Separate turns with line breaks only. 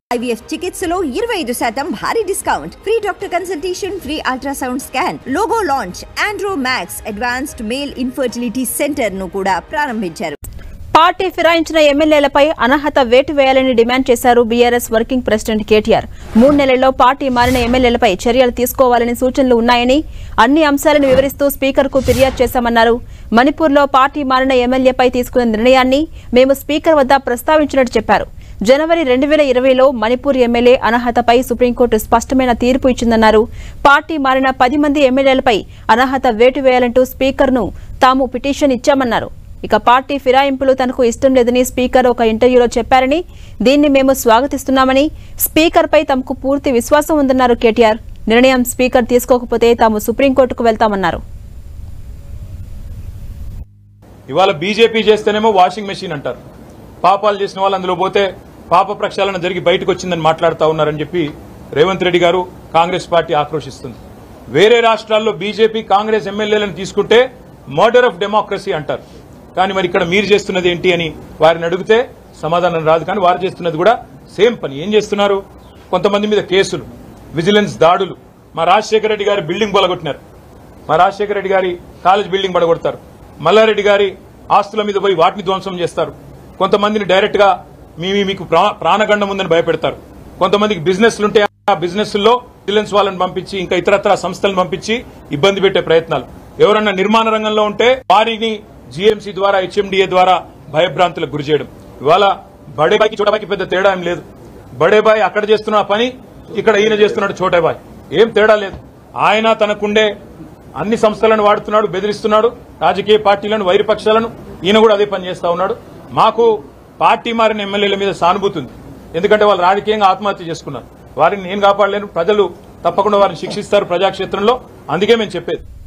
IVF చికిత్సలో ఇరవై ఐదు శాతం భారీ discount free doctor consultation free ultrasound scan logo launch Andro Max advanced male infertility centre ను కూడా ప్రారంభించారు
పార్టీ ఫిరాయించిన ఎమ్మెల్యేలపై అనర్హత వేటు వేయాలని డిమాండ్ చేశారు బీఆర్ఎస్ వర్కింగ్ ప్రెసిడెంట్ కేటీఆర్ మూడు నెలల్లో పార్టీ మారిన ఎమ్మెల్యేలపై చర్యలు తీసుకోవాలని సూచనలు ఉన్నాయని అన్ని అంశాలను వివరిస్తూ స్పీకర్కు ఫిర్యాదు చేశామన్నారు మణిపూర్లో పార్టీ మారిన ఎమ్మెల్యేపై తీసుకున్న నిర్ణయాన్ని మేము స్పీకర్ వద్ద ప్రస్తావించినట్టు చెప్పారు జనవరి రెండు వేల ఇరవైలో మణిపూర్ ఎమ్మెల్యే అనర్హతపై సుప్రీంకోర్టు స్పష్టమైన తీర్పు ఇచ్చిందన్నారు పార్టీ మారిన పది మంది ఎమ్మెల్యేలపై అనర్హత వేటు వేయాలంటూ స్పీకర్ను తాము పిటిషన్ ఇచ్చామన్నారు ఇక పార్టీ ఫిరాయింపులు తనకు ఇష్టం లేదని స్పీకర్ ఒక ఇంటర్వ్యూలో చెప్పారని దీన్ని మేము స్వాగతిస్తున్నామని స్పీకర్పై తమకు పూర్తి విశ్వాసం ఉందన్నారు కేటీఆర్ నిర్ణయం స్పీకర్ తీసుకోకపోతే తాము సుప్రీంకోర్టుకు వెళ్తామన్నారు
ఇవాళ బీజేపీ చేస్తేనేమో వాషింగ్ మెషిన్ అంటారు పాపాలు చేసిన వాళ్ళు అందులో పోతే పాప ప్రక్షాళన జరిగి బయటకు వచ్చిందని మాట్లాడుతా ఉన్నారని చెప్పి రేవంత్ రెడ్డి గారు కాంగ్రెస్ పార్టీ ఆక్రోశిస్తుంది వేరే రాష్ట్రాల్లో బీజేపీ కాంగ్రెస్ ఎమ్మెల్యేలను తీసుకుంటే మర్డర్ ఆఫ్ డెమోక్రసీ అంటారు కానీ మరి ఇక్కడ మీరు చేస్తున్నది ఏంటి అని వారిని అడిగితే సమాధానం రాదు కానీ వారు చేస్తున్నది కూడా సేమ్ పని ఏం చేస్తున్నారు కొంతమంది మీద కేసులు విజిలెన్స్ దాడులు మా రాజశేఖర రెడ్డి గారి బిల్డింగ్ పొలగొట్టినారు మా రాజశేఖర రెడ్డి గారి కాలేజ్ బిల్డింగ్ పడగొడతారు మల్లారెడ్డి గారి ఆస్తుల మీద పోయి వాటిని ధ్వంసం చేస్తారు కొంతమందిని డైరెక్ట్ గా మీ మీ- మీకు ప్రా- ప్రాణగండం ఉందని భయపెడతారు కొంతమందికి బిజినెస్లు ఉంటే ఆ బిజినెస్ లో విజిలెన్స్ వాళ్ళని పంపించి ఇంకా ఇతరత్ర సంస్థలను పంపించి ఇబ్బంది పెట్టే ప్రయత్నాలు ఎవరన్నా నిర్మాణ రంగంలో ఉంటే వారిని జీఎంసీ ద్వారా హెచ్ఎండిఏ ద్వారా భయభ్రాంతులకు గురి చేయడం ఇవాళ బడేబాయికి చోటబాయికి పెద్ద తేడా ఏం లేదు బడేబాయి అక్కడ చేస్తున్న పని ఇక్కడ ఈయన చేస్తున్నాడు చోటేబాయ్ ఏం తేడా లేదు ఆయన తనకుండే అన్ని సంస్థలను వాడుతున్నాడు బెదిరిస్తున్నాడు రాజకీయ పార్టీలను వైరపక్షాలను ఈయన కూడా అదే పని చేస్తా ఉన్నాడు మాకు పార్టీ మారిన ఎమ్మెల్యేల మీద సానుభూతి ఉంది ఎందుకంటే వాళ్ళు రాజకీయంగా ఆత్మహత్య చేసుకున్నారు వారిని నేను కాపాడలేను ప్రజలు తప్పకుండా వారిని శిక్షిస్తారు ప్రజాక్షేత్రంలో అందుకే మేము చెప్పేది